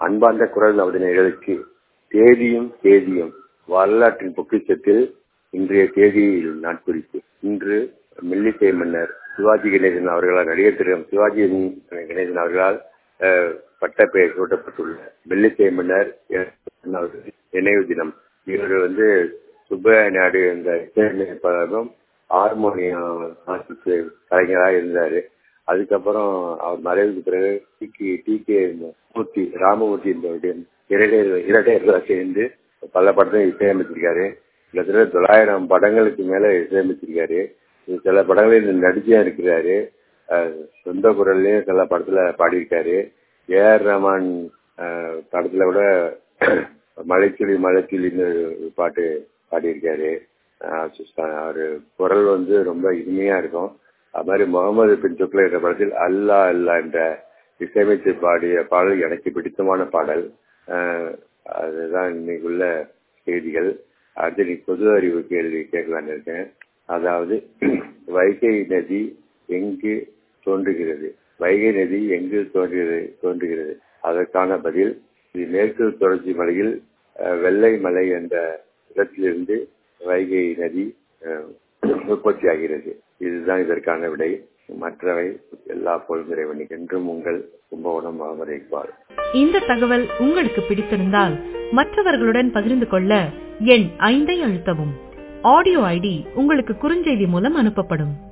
அன்பார்ந்த குரல் நவதினர்களுக்கு தேதியும் தேதியும் வரலாற்றின் பொக்கிஷத்தில் இன்றைய தேதியில் நாட்குறிப்பு இன்று மெல்லிசை மன்னர் சிவாஜி கணேசன் அவர்களால் நடிகர் திரு சிவாஜி கணேசன் அவர்களால் பட்டப்பெயர் சூட்டப்பட்டுள்ள மெல்லிசை மன்னர் நினைவு தினம் இவர் வந்து சுப்ப நாடு என்ற இசையமைப்பாளரும் ஹார்மோனியம் வாசிப்பு கலைஞராக இருந்தார் அதுக்கப்புறம் அவர் மறைவுக்கு பிறகு T K T K Murthy Ramamurthy என்பவருடைய இரட்டையர் இரட்டையர்களாக சேர்ந்து பல படத்தையும் இசையமைச்சிருக்காரு கிட்டத்தட்ட தொள்ளாயிரம் படங்களுக்கு மேல இசையமைச்சிருக்காரு சில படங்களில் நடிச்சா இருக்கிறாரு சொந்த குரல்லையும் சில படத்துல பாடியிருக்காரு ஏ ஆர் ரஹ்மான் படத்துல கூட மலைச்சுளி மலைச்சுளின்னு பாட்டு பாடியிருக்காரு அவர் குரல் வந்து ரொம்ப இனிமையா இருக்கும் அது மாதிரி முகமது பின் சுக்ல என்ற படத்தில் அல்லா அல்லா என்ற இசையமைத்து பாடிய பாடல் எனக்கு பிடித்தமான பாடல் அதுதான் இன்னைக்குள்ள செய்திகள் அடுத்து நீ பொது அறிவு கேள்வி கேட்கலான்னு இருக்கேன் அதாவது வைகை நதி எங்கு தோன்றுகிறது வைகை நதி எங்கு தோன்றுகிறது தோன்றுகிறது அதற்கான பதில் இது மேற்கு தொடர்ச்சி மலையில் வெள்ளை மலை என்ற இடத்திலிருந்து வைகை நதி உற்பத்தி ஆகிறது இதுதான் இதற்கான விடை மற்றவை எல்லா பொழுதுறைவனி என்றும் உங்கள் கும்பகோணம் மாமரைப்பார் இந்த தகவல் உங்களுக்கு பிடித்திருந்தால் மற்றவர்களுடன் பகிர்ந்து கொள்ள எண் ஐந்தை அழுத்தவும் ஆடியோ ஐடி உங்களுக்கு குறுஞ்செய்தி மூலம் அனுப்பப்படும்